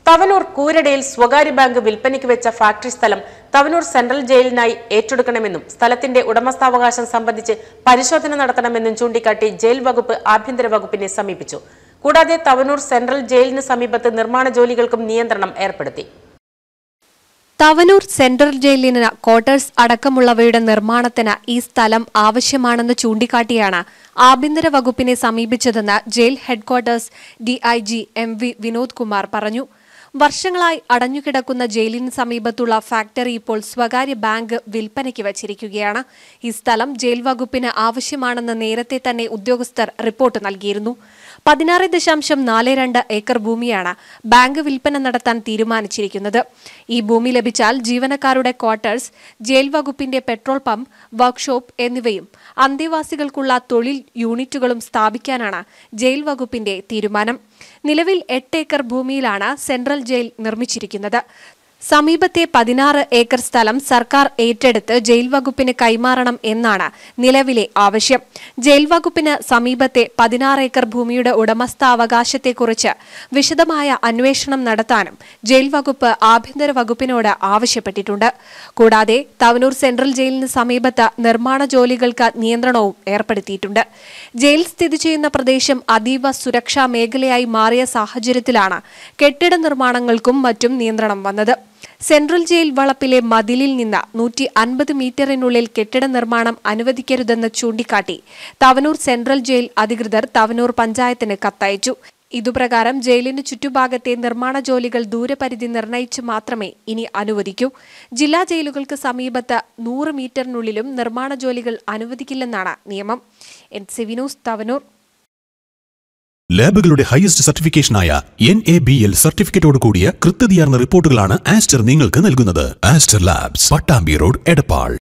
തവനൂർ കൂരടയിൽ സ്വകാര്യ ബാങ്ക് വിൽപ്പനയ്ക്ക് വെച്ച ഫാക്ടറി സ്ഥലം തവനൂർ സെൻട്രൽ ജയിലിനായി ഏറ്റെടുക്കണമെന്നും സ്ഥലത്തിന്റെ ഉടമസ്ഥാവകാശം സംബന്ധിച്ച് പരിശോധന നടത്തണമെന്നും ചൂണ്ടിക്കാട്ടി ജയിൽ വകുപ്പ് ആഭ്യന്തര വകുപ്പിനെ സമീപിച്ചു കൂടാതെ തവനൂർ സെൻട്രൽ ജയിലിന് സമീപത്ത് നിർമ്മാണ ജോലികൾക്കും നിയന്ത്രണം ഏർപ്പെടുത്തി തവനൂർ സെൻട്രൽ ജയിലിന് ക്വാർട്ടേഴ്സ് അടക്കമുള്ളവയുടെ നിർമ്മാണത്തിന് ഈ സ്ഥലം ആവശ്യമാണെന്ന് ചൂണ്ടിക്കാട്ടിയാണ് ആഭ്യന്തര വകുപ്പിനെ സമീപിച്ചതെന്ന് jail headquarters DIG M V Vinod Kumar പറഞ്ഞു വർഷങ്ങളായി അടഞ്ഞുകിടക്കുന്ന ജയിലിന് സമീപത്തുള്ള ഫാക്ടറി ഇപ്പോൾ സ്വകാര്യ ബാങ്ക് വിൽപ്പനയ്ക്ക് വച്ചിരിക്കുകയാണ് ഈ സ്ഥലം ജയിൽ വകുപ്പിന് ആവശ്യമാണെന്ന് നേരത്തെ തന്നെ ഉദ്യോഗസ്ഥർ റിപ്പോർട്ട് നൽകിയിരുന്നു പതിനാറ് ദശാംശം നാല് രണ്ട് ഏക്കർ ഭൂമിയാണ് ബാങ്ക് വിൽപ്പന നടത്താൻ തീരുമാനിച്ചിരിക്കുന്നത് ഈ ഭൂമി ലഭിച്ചാൽ ജീവനക്കാരുടെ ക്വാർട്ടേഴ്സ് ജയിൽ വകുപ്പിന്റെ പെട്രോൾ പമ്പ് വർക്ക്ഷോപ്പ് എന്നിവയും അന്തേവാസികൾക്കുള്ള തൊഴിൽ യൂണിറ്റുകളും സ്ഥാപിക്കാനാണ് ജയിൽ വകുപ്പിന്റെ തീരുമാനം നിലവിൽ എട്ട് ഏക്കർ ഭൂമിയിലാണ് സെൻട്രൽ ജയിൽ നിർമ്മിച്ചിരിക്കുന്നത് സമീപത്തെ പതിനാറ് ഏക്കർ സ്ഥലം സർക്കാർ ഏറ്റെടുത്ത് ജയിൽ വകുപ്പിന് കൈമാറണം എന്നാണ് നിലവിലെ ആവശ്യം ജയിൽ വകുപ്പിന് സമീപത്തെ പതിനാറ് ഏക്കർ ഭൂമിയുടെ ഉടമസ്ഥാവകാശത്തെക്കുറിച്ച് വിശദമായ അന്വേഷണം നടത്താനും ജയിൽ വകുപ്പ് ആഭ്യന്തര വകുപ്പിനോട് ആവശ്യപ്പെട്ടിട്ടുണ്ട് കൂടാതെ തവനൂർ സെൻട്രൽ ജയിലിന് സമീപത്ത് നിർമ്മാണ ജോലികൾക്ക് നിയന്ത്രണവും ഏർപ്പെടുത്തിയിട്ടുണ്ട് ജയിൽ സ്ഥിതി ചെയ്യുന്ന പ്രദേശം അതീവ സുരക്ഷാ മേഖലയായി മാറിയ സാഹചര്യത്തിലാണ് കെട്ടിട നിർമ്മാണങ്ങൾക്കും മറ്റും നിയന്ത്രണം വന്നത് സെൻട്രൽ ജയിൽ വളപ്പിലെ മതിലിൽ നിന്ന് നൂറ്റി അൻപത് മീറ്ററിനുള്ളിൽ കെട്ടിട നിർമ്മാണം അനുവദിക്കരുതെന്ന് ചൂണ്ടിക്കാട്ടി തവനൂർ സെൻട്രൽ ജയിൽ അധികൃതർ തവനൂർ പഞ്ചായത്തിന് കത്തയച്ചു ഇതുപ്രകാരം ജയിലിന് ചുറ്റുഭാഗത്തെ നിർമ്മാണ ജോലികൾ ദൂരപരിധി നിർണയിച്ച് മാത്രമേ ഇനി അനുവദിക്കൂ ജില്ലാ ജയിലുകൾക്ക് സമീപത്ത് നൂറ് മീറ്ററിനുള്ളിലും നിർമ്മാണ ജോലികൾ അനുവദിക്കില്ലെന്നാണ് നിയമം എൻ സി വിനൂസ് തവനൂർ ലാബുകളുടെ ഹയസ്റ്റ് സർട്ടിഫിക്കേഷനായ എൻ എ ബി എൽ സർട്ടിഫിക്കറ്റോട് കൂടിയ കൃത്യതയാർന്ന റിപ്പോർട്ടുകളാണ് ആസ്റ്റർ നിങ്ങൾക്ക് നൽകുന്നത് Aster labs Pattambi road Edappal